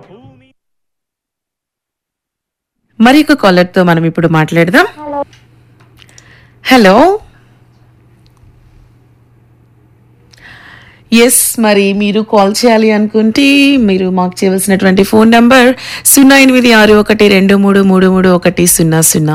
మరి ఒక కాలర్ తో మనం ఇప్పుడు మాట్లాడదాం హలో ఎస్ మరి మీరు కాల్ చేయాలి అనుకుంటే మీరు మాకు చేయవలసినటువంటి ఫోన్ నంబర్ సున్నా ఎనిమిది ఆరు ఒకటి రెండు మూడు మూడు మూడు ఒకటి సున్నా సున్నా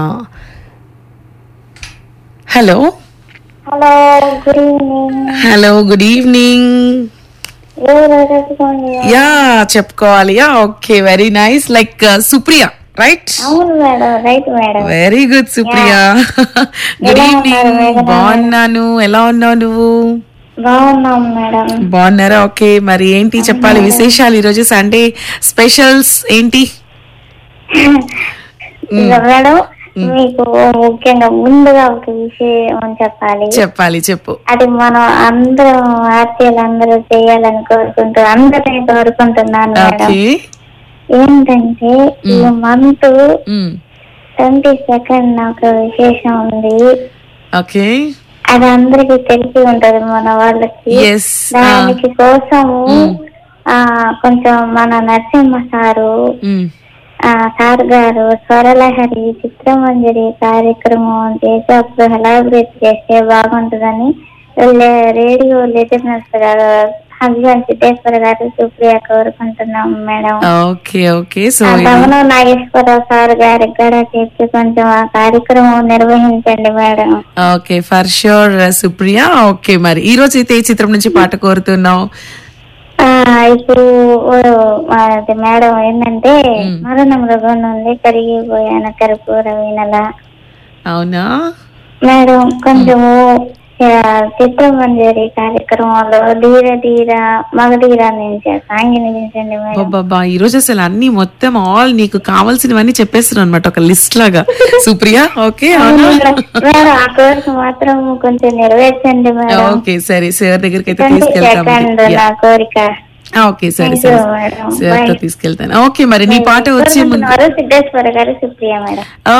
hello hello good evening hello good evening ఎవరు చెప్పుకోండి యా చెప్పుకోవాలి yeah okay very nice like Supriya right అవును madam right madam very good Supriya good ఎలా ఉన్నారు ఈవినింగ్ మేడం? బాగున్నాను ఎలా ఉన్నావు నువ్వు బాగున్నాం మేడం బాగున్నారా ఓకే మరి ఏంటి చెప్పాలి విశేషాలు ఈరోజు సండే స్పెషల్స్ ఏంటి ఇక మేడం మీకు ముఖ్యంగా ముందుగా ఒక విషయం చెప్పాలి చెప్పాలి చెప్పు అది మనం అందరం ఆర్టీలు అందరూ చేయాలని కోరుకుంటూ అందరినీ కోరుకుంటున్నాను మేడం ఓకే ఏంటంటే ఈ మంత్ మ్, ట్వంటీ సెకండ్ నాకు విశేషం ఉంది ఓకే అది అందరికి తెలిసి ఉంటది మన వాళ్ళకి ఎస్ దానికి కోసము ఆ కొంచెం మన నరసింహ సారు ఆ సార్ గారు స్వరలహరి చిత్రమంజరి కార్యక్రమం చేసేప్పుడు ఎలాబరేట్ చేస్తే బాగుంటుందని లే- రేడియో లిటనర్స్ గారు హస్బెండ్ సిద్ధేశ్వర గారు సుప్రియ కోరుకుంటున్నాం మేడం ఓకే ఓకే సో ఆ తమను నాగేశ్వరరావు సార్ గారికి కూడా చెప్పి కొంచెం ఆ కార్యక్రమం నిర్వహించండి madam okay for sure Supriya okay మరి ఈ రోజు అయితే ఏ చిత్రం నుంచి పాట కోరుతున్నావు ఆ ఇప్పుడు ఓ, అది మేడం ఏంటంటే మరణ మృగం నుండి కరిగిపోయాన కర్పూర వీణల అవునా మేడం కొంచెము ఆ, చిత్రమంజరి కార్యక్రమంలో ధీర ధీర మగధీర నుంచి ఆ సాంగ్ వినిపించండి మేడం బాబా ఈ రోజు అసలు అన్ని మొత్తం ఆల్ నీకు కావాల్సినవన్నీ చెప్పేస్తున్నాను అనమాట ఒక లిస్ట్ లాగా సుప్రియ ఓకే అవునా మేడం ఆ కోరిక మాత్రం కొంచెం నెరవేర్చండి మేడం ఓకే సరే సార్ దగ్గరికి అయితే ట్వంటీ తీసుకెళ్తాం సెకండ్ నా కోరిక ఓకే సరే Thank సరే you, madam. సార్ తో Bye. తీసుకెళ్తాను ఓకే మరి నీ పాట వచ్చే ముందు కోరుకుంటున్నారు సిద్ధేశ్వర గారు సుప్రియ మేడం